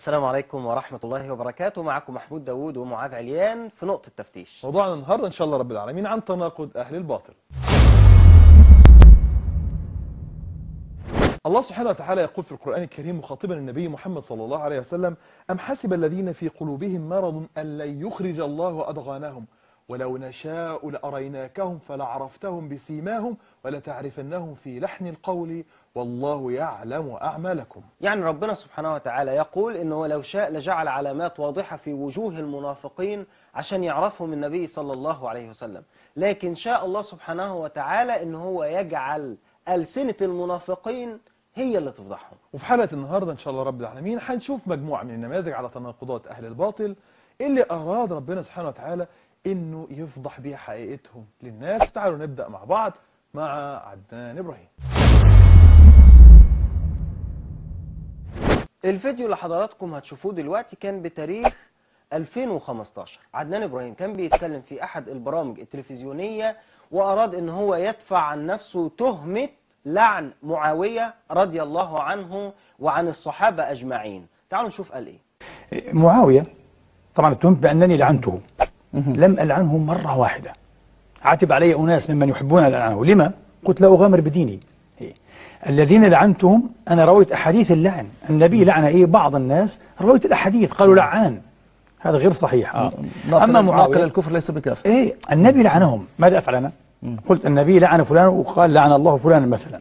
السلام عليكم ورحمة الله وبركاته معكم محمود داوود ومعاذ عليان في نقطة تفتيش موضوعنا النهاردة إن شاء الله رب العالمين عن تناقض أهل الباطل الله سبحانه وتعالى يقول في القرآن الكريم مخاطبا النبي محمد صلى الله عليه وسلم أم حسب الذين في قلوبهم مرض أن لن يخرج الله أضغانهم ولو نشاء لأريناكهم فلعرفتهم بسيماهم ولتعرفنهم في لحن القول والله يعلم أعمالكم يعني ربنا سبحانه وتعالى يقول إنه لو شاء لجعل علامات واضحة في وجوه المنافقين عشان يعرفهم النبي صلى الله عليه وسلم لكن شاء الله سبحانه وتعالى إنه هو يجعل ألسنة المنافقين هي اللي تفضحهم وفي حلقة النهاردة إن شاء الله رب العالمين هنشوف مجموعة من النماذج على تناقضات أهل الباطل اللي أراد ربنا سبحانه وتعالى إنه يفضح بيها حقيقتهم للناس تعالوا نبدأ مع بعض مع عدنان إبراهيم الفيديو اللي حضراتكم هتشوفوه دلوقتي كان بتاريخ 2015 عدنان إبراهيم كان بيتكلم في أحد البرامج التلفزيونية وأراد إن هو يدفع عن نفسه تهمة لعن معاوية رضي الله عنه وعن الصحابة أجمعين تعالوا نشوف قال إيه معاوية طبعا اتهمت بأنني لعنته لم ألعنه مرة واحدة عاتب علي أناس ممن يحبون أن ألعنه لما؟ قلت لا أغامر بديني إيه؟ الذين لعنتهم أنا رويت أحاديث اللعن النبي لعن إيه بعض الناس رويت الأحاديث قالوا لعان هذا غير صحيح آه. أما معاوية الكفر ليس بكافر إيه النبي لعنهم ماذا أفعل أنا؟ قلت النبي لعن فلان وقال لعن الله فلان مثلا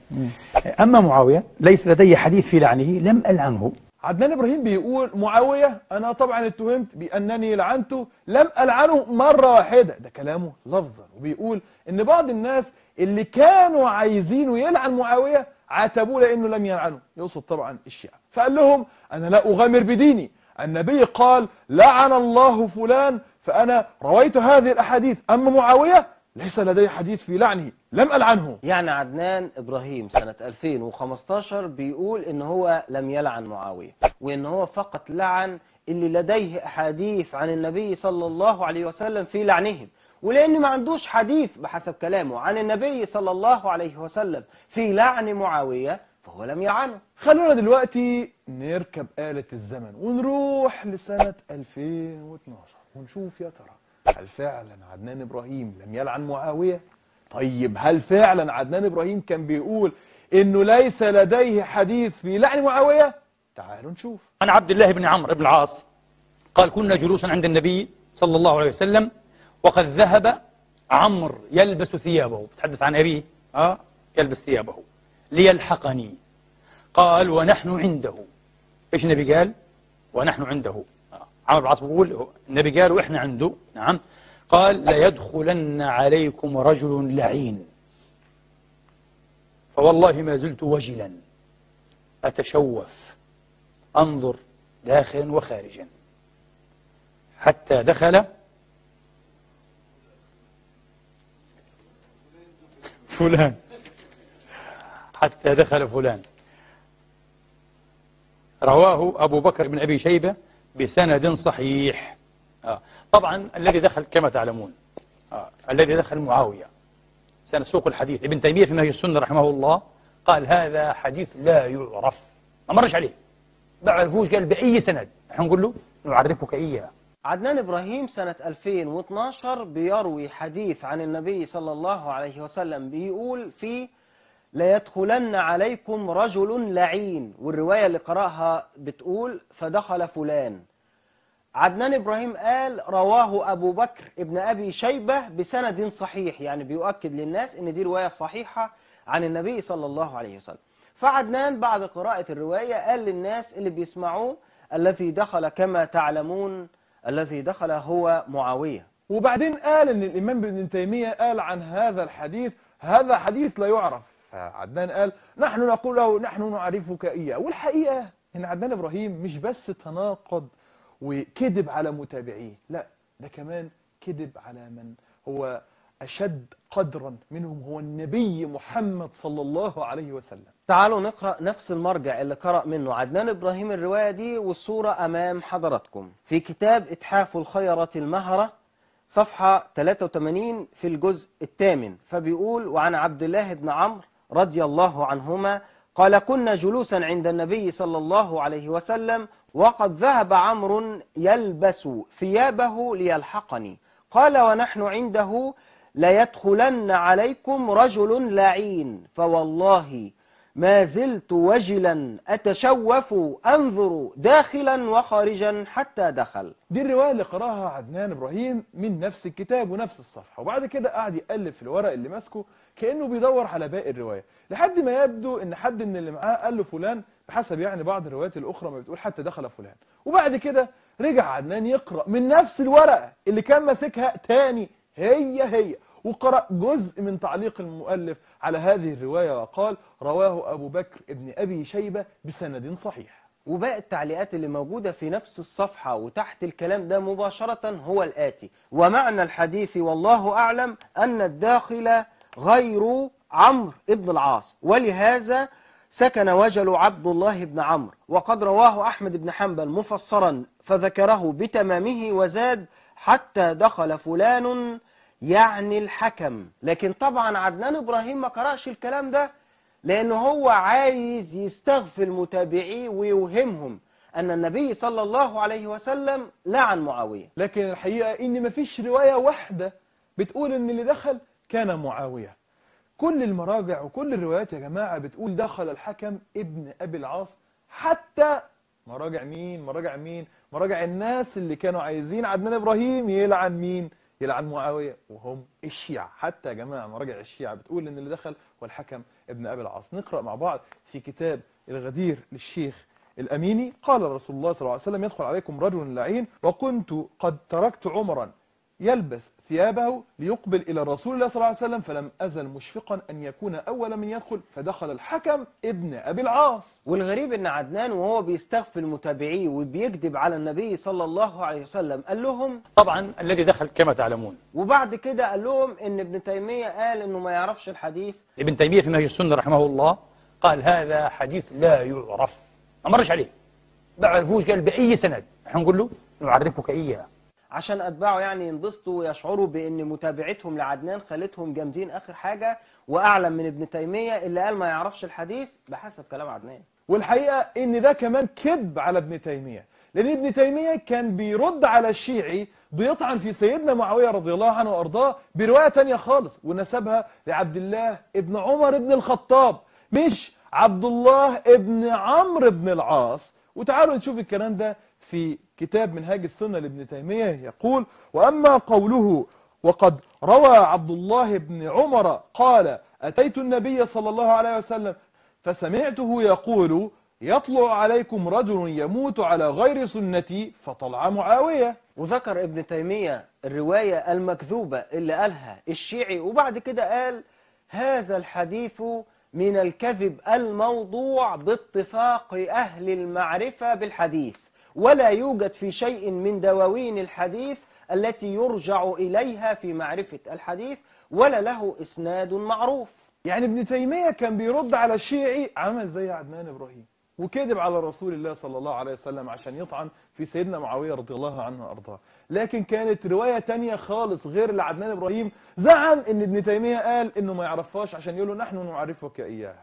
أما معاوية ليس لدي حديث في لعنه لم ألعنه عدنان إبراهيم بيقول معاوية أنا طبعا اتهمت بأنني لعنته لم ألعنه مرة واحدة ده كلامه لفظا وبيقول إن بعض الناس اللي كانوا عايزينه يلعن معاوية عاتبوه لأنه لم يلعنه يقصد طبعا الشيعة فقال لهم أنا لا أغامر بديني النبي قال لعن الله فلان فأنا رويت هذه الأحاديث أما معاوية ليس لدي حديث في لعنه لم ألعنه يعني عدنان إبراهيم سنة 2015 بيقول إن هو لم يلعن معاوية وإن هو فقط لعن اللي لديه أحاديث عن النبي صلى الله عليه وسلم في لعنهم ولأن ما عندوش حديث بحسب كلامه عن النبي صلى الله عليه وسلم في لعن معاوية فهو لم يلعنه خلونا دلوقتي نركب آلة الزمن ونروح لسنة 2012 ونشوف يا ترى هل فعلا عدنان إبراهيم لم يلعن معاوية طيب هل فعلا عدنان إبراهيم كان بيقول إنه ليس لديه حديث في لعن معاوية تعالوا نشوف عن عبد الله بن عمرو بن العاص قال كنا جلوسا عند النبي صلى الله عليه وسلم وقد ذهب عمرو يلبس ثيابه بتحدث عن أبيه آه يلبس ثيابه ليلحقني قال ونحن عنده إيش النبي قال ونحن عنده آه. عمرو بن العاص بيقول النبي قال وإحنا عنده نعم قال ليدخلن عليكم رجل لعين فوالله ما زلت وجلا أتشوف أنظر داخلا وخارجا حتى دخل فلان حتى دخل فلان رواه أبو بكر بن أبي شيبة بسند صحيح آه. طبعا الذي دخل كما تعلمون آه. الذي دخل معاوية سنسوق الحديث ابن تيمية في نهي السنة رحمه الله قال هذا حديث لا يعرف ما مرش عليه ما عرفوش قال بأي سند نحن نقول له نعرفك إياه عدنان إبراهيم سنة 2012 بيروي حديث عن النبي صلى الله عليه وسلم بيقول فيه ليدخلن عليكم رجل لعين والرواية اللي قرأها بتقول فدخل فلان عدنان إبراهيم قال رواه أبو بكر ابن أبي شيبة بسند صحيح يعني بيؤكد للناس ان دي رواية صحيحة عن النبي صلى الله عليه وسلم فعدنان بعد قراءة الرواية قال للناس اللي بيسمعوه الذي دخل كما تعلمون الذي دخل هو معاوية وبعدين قال ان الامام ابن تيمية قال عن هذا الحديث هذا حديث لا يعرف فعدنان قال نحن نقول له نحن نعرفك إياه والحقيقة ان عدنان إبراهيم مش بس تناقض وكذب على متابعيه لا ده كمان كذب على من هو أشد قدرا منهم هو النبي محمد صلى الله عليه وسلم تعالوا نقرأ نفس المرجع اللي قرأ منه عدنان إبراهيم الرواية دي والصورة أمام حضراتكم في كتاب إتحاف الخيرة المهرة صفحة 83 في الجزء الثامن فبيقول وعن عبد الله بن عمرو رضي الله عنهما قال كنا جلوسا عند النبي صلى الله عليه وسلم وقد ذهب عمرو يلبس ثيابه ليلحقني قال ونحن عنده ليدخلن عليكم رجل لعين فوالله ما زلت وجلا أتشوف أنظر داخلا وخارجا حتى دخل دي الرواية اللي قراها عدنان إبراهيم من نفس الكتاب ونفس الصفحة وبعد كده قعد يقلب في الورق اللي ماسكه كأنه بيدور على باقي الرواية لحد ما يبدو ان حد من اللي معاه قال له فلان بحسب يعني بعض الروايات الأخرى ما بتقول حتى دخل فلان وبعد كده رجع عدنان يقرأ من نفس الورقة اللي كان ماسكها تاني هي هي وقرأ جزء من تعليق المؤلف على هذه الرواية وقال رواه أبو بكر ابن أبي شيبة بسند صحيح وباقي التعليقات اللي موجودة في نفس الصفحة وتحت الكلام ده مباشرة هو الآتي ومعنى الحديث والله أعلم أن الداخل غير عمرو ابن العاص ولهذا سكن وجل عبد الله بن عمرو وقد رواه أحمد بن حنبل مفسرا فذكره بتمامه وزاد حتى دخل فلان يعني الحكم لكن طبعا عدنان إبراهيم ما قرأش الكلام ده لأنه هو عايز يستغفل متابعيه ويوهمهم أن النبي صلى الله عليه وسلم لعن معاوية لكن الحقيقة ان مفيش رواية واحدة بتقول ان اللي دخل كان معاوية كل المراجع وكل الروايات يا جماعة بتقول دخل الحكم ابن أبي العاص حتى مراجع مين مراجع مين مراجع الناس اللي كانوا عايزين عدنان إبراهيم يلعن مين يلعن معاوية وهم الشيعة حتى يا جماعة مراجع الشيعة بتقول ان اللي دخل هو الحكم ابن أبي العاص نقرأ مع بعض في كتاب الغدير للشيخ الأميني قال رسول الله صلى الله عليه وسلم يدخل عليكم رجل لعين وكنت قد تركت عمرا يلبس ثيابه ليقبل إلى رسول الله صلى الله عليه وسلم فلم أزل مشفقا أن يكون أول من يدخل فدخل الحكم ابن أبي العاص والغريب ان عدنان وهو بيستغفل متابعيه وبيكذب على النبي صلى الله عليه وسلم قال لهم طبعا الذي دخل كما تعلمون وبعد كده قال لهم ان ابن تيمية قال انه ما يعرفش الحديث ابن تيمية في منهج السنة رحمه الله قال هذا حديث لا يعرف ما مرش عليه ما عرفوش قال بأي سند احنا نقول له نعرفك إياه عشان اتباعه يعني ينبسطوا ويشعروا بان متابعتهم لعدنان خلتهم جامدين اخر حاجة واعلم من ابن تيمية اللي قال ما يعرفش الحديث بحسب كلام عدنان والحقيقة ان ده كمان كذب على ابن تيمية لان ابن تيمية كان بيرد على الشيعي بيطعن في سيدنا معاوية رضي الله عنه وارضاه برواية تانية خالص ونسبها لعبد الله ابن عمر ابن الخطاب مش عبد الله ابن عمرو بن العاص وتعالوا نشوف الكلام ده في كتاب منهاج السنة لابن تيمية يقول وأما قوله وقد روى عبد الله بن عمر قال أتيت النبي صلى الله عليه وسلم فسمعته يقول يطلع عليكم رجل يموت على غير سنتي فطلع معاوية وذكر ابن تيمية الرواية المكذوبة اللي قالها الشيعي وبعد كده قال هذا الحديث من الكذب الموضوع باتفاق أهل المعرفة بالحديث ولا يوجد في شيء من دواوين الحديث التي يرجع إليها في معرفة الحديث ولا له إسناد معروف يعني ابن تيمية كان بيرد على الشيعي عمل زي عدنان إبراهيم وكذب على رسول الله صلى الله عليه وسلم عشان يطعن في سيدنا معاوية رضي الله عنه وأرضاه لكن كانت رواية تانية خالص غير اللي عدنان إبراهيم زعم ان ابن تيمية قال انه ما يعرفهاش عشان يقول له نحن نعرفك إياها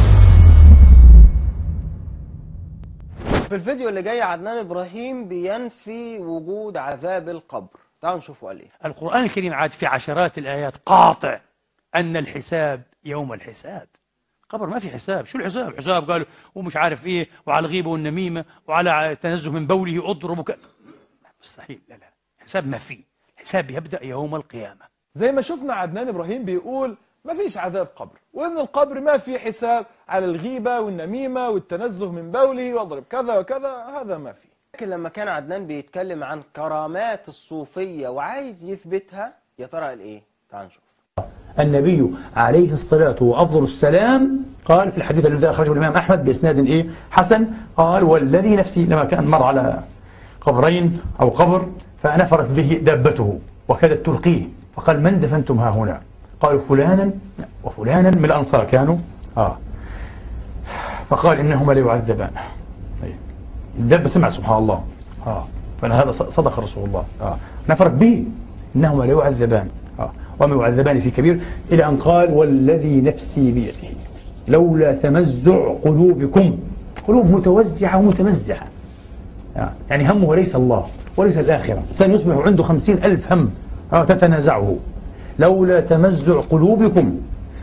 في الفيديو اللي جاي عدنان إبراهيم بينفي وجود عذاب القبر تعالوا نشوفوا قال ايه القرآن الكريم عاد في عشرات الآيات قاطع أن الحساب يوم الحساب قبر ما في حساب شو الحساب حساب قالوا ومش عارف ايه وعلى الغيبة والنميمة وعلى التنزه من بوله اضرب وك... مستحيل لا لا حساب ما في الحساب يبدأ يوم القيامة زي ما شفنا عدنان إبراهيم بيقول ما فيش عذاب قبر وإن القبر ما في حساب على الغيبة والنميمة والتنزه من بوله واضرب كذا وكذا هذا ما في لكن لما كان عدنان بيتكلم عن كرامات الصوفية وعايز يثبتها يا ترى قال ايه تعالوا نشوف النبي عليه الصلاة وأفضل السلام قال في الحديث الذي أخرجه الإمام أحمد بإسناد إيه حسن قال والذي نفسي لما كان مر على قبرين أو قبر فنفرت به دابته وكادت تلقيه فقال من دفنتم ها هنا قالوا فلانا وفلانا من الأنصار كانوا آه فقال إنهما لا يعذبان طيب. الدابة سمع سبحان الله آه فهذا صدق رسول الله آه نفرت به إنهما لا يعذبان آه وما يعذبان في كبير إلى أن قال والذي نفسي بيده لولا تمزع قلوبكم قلوب متوزعة ومتمزعة يعني همه ليس الله وليس الآخرة سيصبح عنده خمسين ألف هم آه، تتنازعه لولا تمزع قلوبكم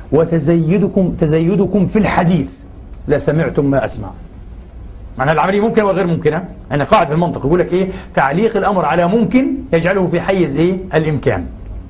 وتزيدكم تزيدكم في الحديث لسمعتم ما أسمع معنى العملية ممكنة وغير ممكنة أنا قاعد في المنطق يقول لك إيه تعليق الأمر على ممكن يجعله في حيز إيه الإمكان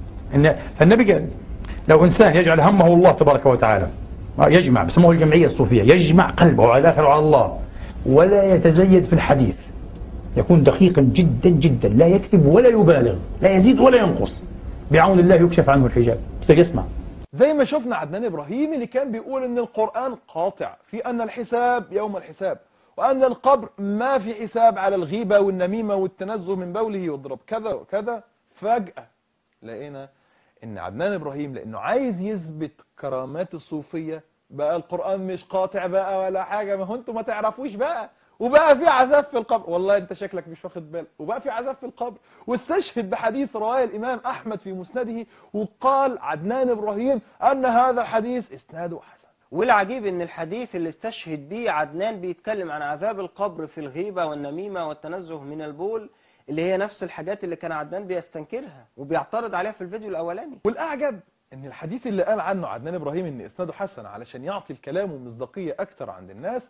إن فالنبي قال لو إنسان يجعل همه الله تبارك وتعالى آه، يجمع بسموه الجمعية الصوفية يجمع قلبه على الآخر وعلى الله ولا يتزيد في الحديث يكون دقيقا جدا جدا لا يكذب ولا يبالغ لا يزيد ولا ينقص بعون الله يكشف عنه الحجاب بس يسمع زي ما شفنا عدنان إبراهيم اللي كان بيقول إن القرآن قاطع في أن الحساب يوم الحساب وأن القبر ما في حساب على الغيبة والنميمة والتنزه من بوله واضرب كذا وكذا فجأة لقينا إن عدنان إبراهيم لأنه عايز يثبت كرامات الصوفية بقى القرآن مش قاطع بقى ولا حاجة ما هو انتوا ما تعرفوش بقى وبقى في عذاب في القبر والله انت شكلك مش واخد بالك وبقى في عذاب في القبر واستشهد بحديث رواه الامام احمد في مسنده وقال عدنان ابراهيم ان هذا الحديث اسناده حسن والعجيب ان الحديث اللي استشهد بيه عدنان بيتكلم عن عذاب القبر في الغيبة والنميمة والتنزه من البول اللي هي نفس الحاجات اللي كان عدنان بيستنكرها وبيعترض عليها في الفيديو الاولاني والاعجب ان الحديث اللي قال عنه عدنان ابراهيم ان اسناده حسن علشان يعطي الكلام مصداقيه اكتر عند الناس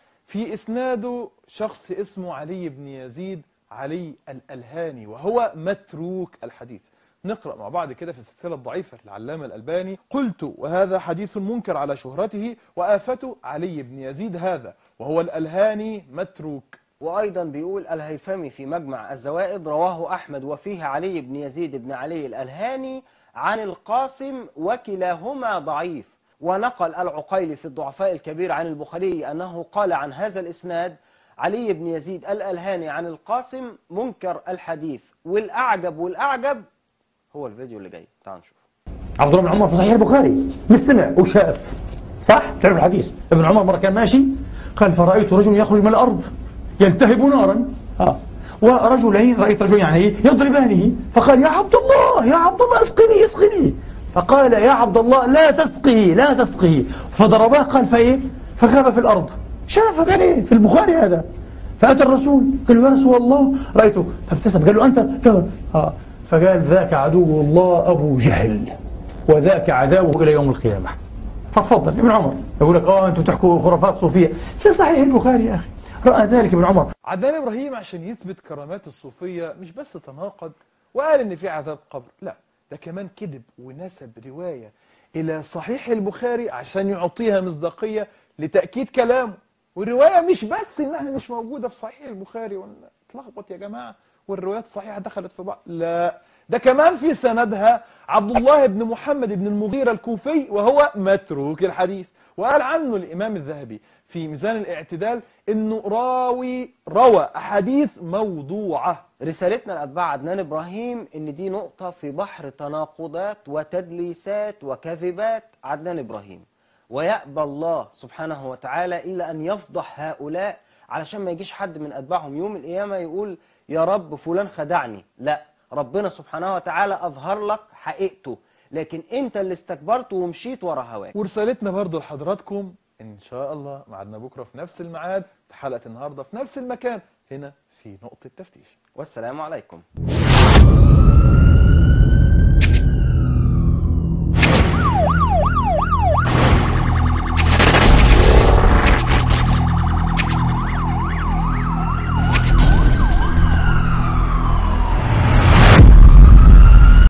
في اسناده شخص اسمه علي بن يزيد علي الالهاني وهو متروك الحديث نقرأ مع بعض كده في السلسلة الضعيفة للعلامة الألباني قلت وهذا حديث منكر على شهرته وآفته علي بن يزيد هذا وهو الألهاني متروك وأيضا بيقول الهيثمي في مجمع الزوائد رواه أحمد وفيه علي بن يزيد بن علي الألهاني عن القاسم وكلاهما ضعيف ونقل العقيلي في الضعفاء الكبير عن البخاري أنه قال عن هذا الإسناد علي بن يزيد الألهاني عن القاسم منكر الحديث والأعجب والأعجب هو الفيديو اللي جاي تعال نشوف عبد الله بن عمر في صحيح البخاري مش سمع وشاف صح تعرف الحديث ابن عمر مرة كان ماشي قال فرأيت رجل يخرج من الأرض يلتهب نارا آه. ورجلين رأيت رجل يعني إيه؟ يضربانه فقال يا عبد الله يا عبد الله اسقني اسقني فقال يا عبد الله لا تسقه لا تسقه فضرباه قال فايه فخاف في الأرض شاف يعني في البخاري هذا فأتى الرسول قال له يا رسول الله رأيته فابتسم قال له أنت قال آه. فقال ذاك عدو الله أبو جهل وذاك عداوه إلى يوم القيامة فتفضل ابن عمر يقول لك اه انتوا تحكوا خرافات صوفية في صحيح البخاري يا أخي رأى ذلك ابن عمر عدنان إبراهيم عشان يثبت كرامات الصوفية مش بس تناقض وقال إن في عذاب قبر لا ده كمان كذب ونسب رواية إلى صحيح البخاري عشان يعطيها مصداقية لتأكيد كلامه والرواية مش بس إنها مش موجودة في صحيح البخاري ولا اتلخبط يا جماعة والروايات الصحيحة دخلت في بعض لا ده كمان في سندها عبد الله بن محمد بن المغيرة الكوفي وهو متروك الحديث وقال عنه الإمام الذهبي في ميزان الاعتدال انه راوي روى احاديث موضوعة رسالتنا لأتباع عدنان إبراهيم إن دي نقطة في بحر تناقضات وتدليسات وكذبات عدنان إبراهيم ويأبى الله سبحانه وتعالى إلا أن يفضح هؤلاء علشان ما يجيش حد من أتباعهم يوم القيامة يقول يا رب فلان خدعني لا ربنا سبحانه وتعالى أظهر لك حقيقته لكن أنت اللي استكبرت ومشيت ورا هواك ورسالتنا برضو لحضراتكم ان شاء الله معادنا بكرة في نفس الميعاد في حلقة النهاردة في نفس المكان هنا في نقطة تفتيش والسلام عليكم